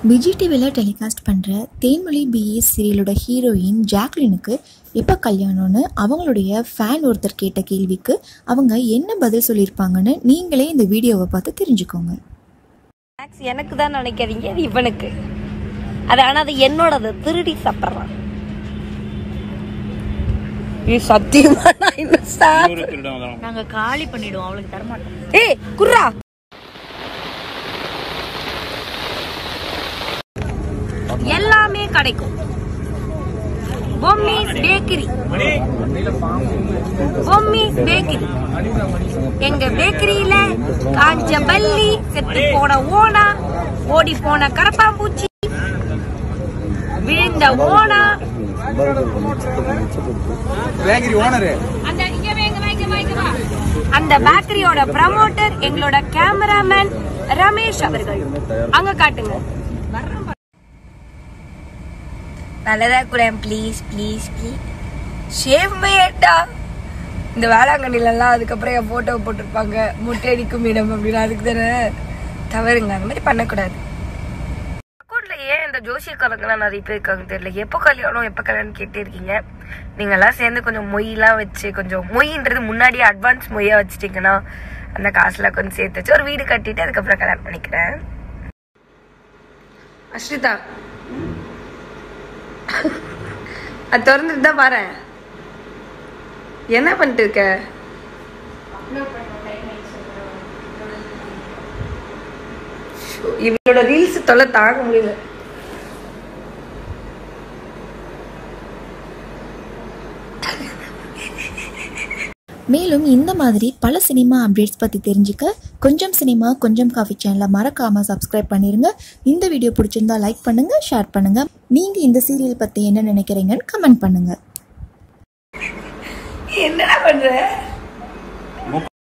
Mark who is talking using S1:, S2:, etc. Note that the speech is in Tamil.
S1: விஜய் டிவியில் டெலிகாஸ்ட் பண்ணுற தேன்மொழி பிஎஸ் சீரியலோட ஹீரோயின் ஜாக்லினுக்கு எப்போ கல்யாணம்னு அவங்களுடைய ஃபேன் ஒருத்தர் கேட்ட கேள்விக்கு அவங்க என்ன பதில் சொல்லியிருப்பாங்கன்னு நீங்களே இந்த வீடியோவை பார்த்து தெரிஞ்சுக்கோங்க
S2: மேக்ஸ் எனக்கு தான் நினைக்காதீங்க அது இவனுக்கு அது ஆனா அது என்னோடது திருடி சாப்பிட்றான் இது சத்தியமா நான் இன்னும் சாப்பிட
S3: நாங்க காலி பண்ணிடுவோம் அவளுக்கு தரமாட்டோம்
S2: ஏய் குர்ரா எல்லாமே கிடைக்கும் பொம்மிஸ் பேக்கரி பொம்மிஸ் பேக்கரி எங்க பேக்கரியில காஞ்ச பல்லி செத்து போன ஓனா ஓடி போன கரப்பாம்பூச்சி விழுந்த ஓனா
S4: பேக்கரி ஓனரு
S2: அந்த இங்க வா, இங்க வா, இங்க வா, இங்க வா. அந்த பேக்கரியோட ப்ரமோட்டர் எங்களோட கேமராமேன் ரமேஷ் அவர்கள் அங்க காட்டுங்க நல்லதா கூட ப்ளீஸ் ப்ளீஸ் ப்ளீஸ் ஷேவ் மேட்டா இந்த வேளாங்கண்ணிலலாம் அதுக்கப்புறம் என் ஃபோட்டோ போட்டிருப்பாங்க முட்டை அடிக்கும் இடம் அப்படின்னு அதுக்கு தானே தவறுங்க அந்த மாதிரி பண்ணக்கூடாது அக்கௌண்ட்ல ஏன் இந்த ஜோசியக்காரங்களாம் நிறைய பேர் இருக்காங்க தெரியல எப்போ கல்யாணம் எப்போ கல்யாணம் கேட்டே இருக்கீங்க நீங்கெல்லாம் சேர்ந்து கொஞ்சம் மொய்லாம் வச்சு கொஞ்சம் மொய்ன்றது முன்னாடியே அட்வான்ஸ் மொய்யா வச்சுட்டீங்கன்னா அந்த காசுலாம் கொஞ்சம் சேர்த்து வச்சு ஒரு வீடு கட்டிட்டு அதுக்கப்புறம் கல்யாணம் பண்ணிக்கிறேன் அஸ்ரிதா அது திறந்துட்டு தான் பாரு என்ன பண்ணிட்டு இருக்க ஷோ, இவளோட ரீல்ஸ் தொல்லை தாங்க முடியல
S1: மேலும் இந்த மாதிரி பல சினிமா அப்டேட்ஸ் பற்றி தெரிஞ்சுக்க கொஞ்சம் சினிமா கொஞ்சம் காஃபி சேனலை மறக்காமல் சப்ஸ்கிரைப் பண்ணிடுங்க இந்த வீடியோ பிடிச்சிருந்தா லைக் பண்ணுங்கள் ஷேர் பண்ணுங்கள் நீங்கள் இந்த சீரியல் பற்றி என்ன நினைக்கிறீங்கன்னு கமெண்ட் பண்ணுங்கள்
S2: என்னடா பண்ற